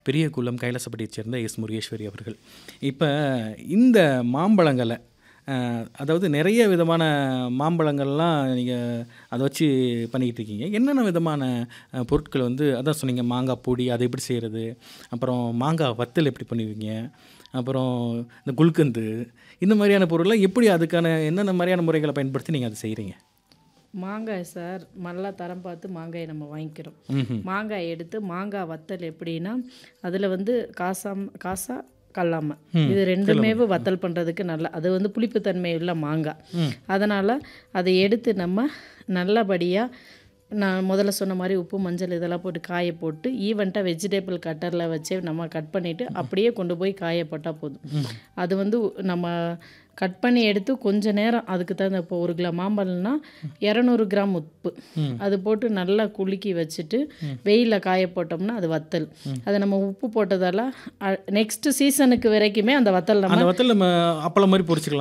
பெரிய குளம் கைலாசப்பட்டியைச் சேர்ந்த எஸ் முருகேஸ்வரி அவர்கள் இப்போ இந்த மாம்பழங்களை அஹ், அதாவது நிறைய விதமான மாம்பழங்கள்லாம் நீங்கள் அதை வச்சு பண்ணிக்கிட்டு இருக்கீங்க என்னென்ன விதமான அஹ், பொருட்கள் வந்து அதான் சொன்னீங்க மாங்காய் பொடி அதை எப்படி செய்கிறது அப்புறம் மாங்காய் வத்தல் எப்படி பண்ணுவீங்க அப்புறம் இந்த குல்கந்து இந்த மாதிரியான பொருள்லாம் எப்படி அதுக்கான என்னென்ன மாதிரியான முறைகளை பயன்படுத்தி நீங்கள் அதை செய்கிறீங்க மாங்காய் சார் நல்லா தரம் பார்த்து மாங்காயை நம்ம வாங்கிக்கிறோம் ம்ஹும். மாங்காய் எடுத்து மாங்காய் வத்தல் எப்படின்னா அதில் வந்து காசாம் காசா கல்லாம இது ரெண்டுமே வத்தல் பண்ணுறதுக்கு நல்லா அது வந்து புளிப்புத்தன்மை உள்ள மாங்காய் அதனால் அதை எடுத்து நம்ம நல்லபடியாக நான் முதல்ல சொன்ன மாதிரி உப்பு மஞ்சள் இதெல்லாம் போட்டு காய போட்டு ஈவெண்ட்டாக வெஜிடபிள் கட்டரில் வச்சே நம்ம கட் பண்ணிவிட்டு அப்படியே கொண்டு போய் காய போட்டால் போதும் அது வந்து நம்ம கட் பண்ணி எடுத்து கொஞ்ச நேரம் அதுக்கு தகுந்த இப்போ ஒரு கிலோ மாம்பழம்னா இரநூறு கிராம் உப்பு அது போட்டு நல்லா குலுக்கி வச்சுட்டு வெயிலில் காய போட்டோம்னா அது வத்தல் அதை நம்ம உப்பு போட்டதால நெக்ஸ்ட் சீசனுக்கு வரைக்குமே அந்த வத்தல் நம்ம அந்த வத்தல் நம்ம அப்பளம் மாதிரி பொரிச்சுக்கலாம்